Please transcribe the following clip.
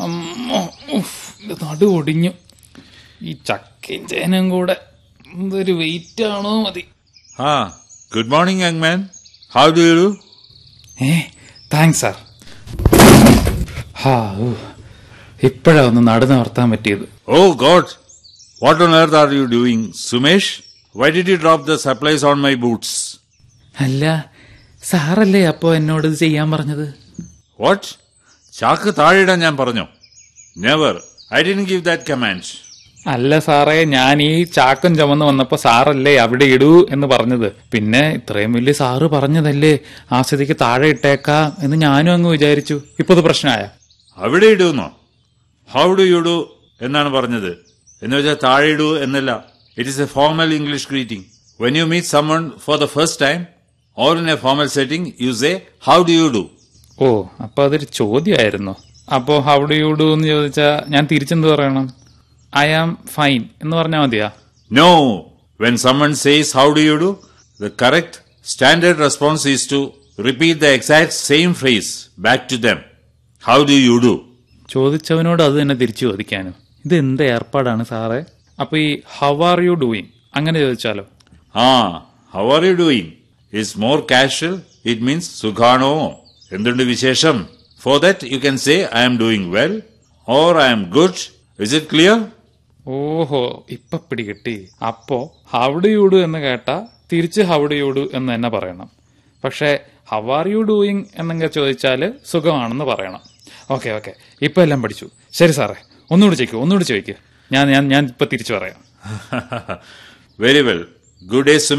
അമ്മോ, ഉഫ്, ഇത് നടു ഒടിഞ്ഞു ഈ ചക്കയും ചേനയും കൂടെ എന്തൊരു വെയിറ്റ് ആണോ മതി Ah, good morning, young man. How do you do? ഏ താങ്ക്സ് സാർ ഹാ ഇപ്പോഴാ ഒന്ന് നടു നിവർത്താൻ പറ്റിയത് Oh, God. What on earth are you doing, Sumesh? Why did you drop the supplies on my boots? അല്ല സാറല്ലേ അപ്പോ എന്നോട് ഇത് ചെയ്യാൻ പറഞ്ഞത് What? ചാക്ക് താഴെയിടാൻ ഞാൻ പറഞ്ഞോ never I didn't give that command അല്ല സാറേ ഞാൻ ഈ ചാക്കും ചുമന്ന് വന്നപ്പോ സാറല്ലേ അവിടെ ഇടൂ എന്ന് പറഞ്ഞത് പിന്നെ ഇത്രയും വലിയ സാറ് പറഞ്ഞതല്ലേ ആ സ്ഥിതിക്ക് താഴെ ഇട്ടേക്കാം എന്ന് ഞാനും അങ്ങ് വിചാരിച്ചു ഇപ്പൊ ഇത് പ്രശ്നമായ അവിടെ ഇടുന്നോ ഹൗ ഡു യു ഡു എന്നാണ് പറഞ്ഞത് എന്ന് വെച്ചാൽ താഴെ ഇടൂ എന്നല്ല it is a formal English greeting when you meet someone for the first time or in a formal setting you say how do you do ഓ അപ്പൊ അതൊരു ചോദ്യമായിരുന്നു അപ്പോ ഹൗ ഡു യു ഡു എന്ന് ചോദിച്ചാ ഞാൻ തിരിച്ചെന്ത് പറയണം ഐ ആം ഫൈൻ എന്ന് പറഞ്ഞാൽ മതിയാ No. When someone says, How do you do? the correct standard response is to repeat the exact same phrase back to them. How do you do? ചോദിച്ചവനോട് അത് തന്നെ തിരിച്ചു ചോദിക്കാനും ഇത് എന്ത് ഏർപ്പാടാണ് സാറേ അപ്പൊ ഈ ഹൗ ആർ യു ഡൂയിങ് അങ്ങനെ ചോദിച്ചാലോ Ah, how are you doing? is more casual. It means Sukhano. എന്തുണ്ട് വിശേഷം For that, you can say, I am doing well or I am good. Is it clear? ഓഹോ ഇപ്പൊ പിടികിട്ടി അപ്പോ ഹൗഡ് യൂഡു എന്ന് കേട്ടാ തിരിച്ച് ഹൗഡ് യൂഡു എന്ന് തന്നെ പറയണം പക്ഷെ ഹൗ ആർ യു ഡൂയിങ് എന്നൊക്കെ ചോദിച്ചാല് സുഖമാണെന്ന് പറയണം ഓക്കെ ഓക്കെ ഇപ്പൊ എല്ലാം പഠിച്ചു ശരി സാറേ ഒന്നുകൂടി ചോദിക്കൂ ഒന്നുകൂടി ചോദിക്കൂ ഞാൻ ഞാൻ ഞാൻ ഇപ്പൊ തിരിച്ചു പറയാം Very well. Good day, Sumit.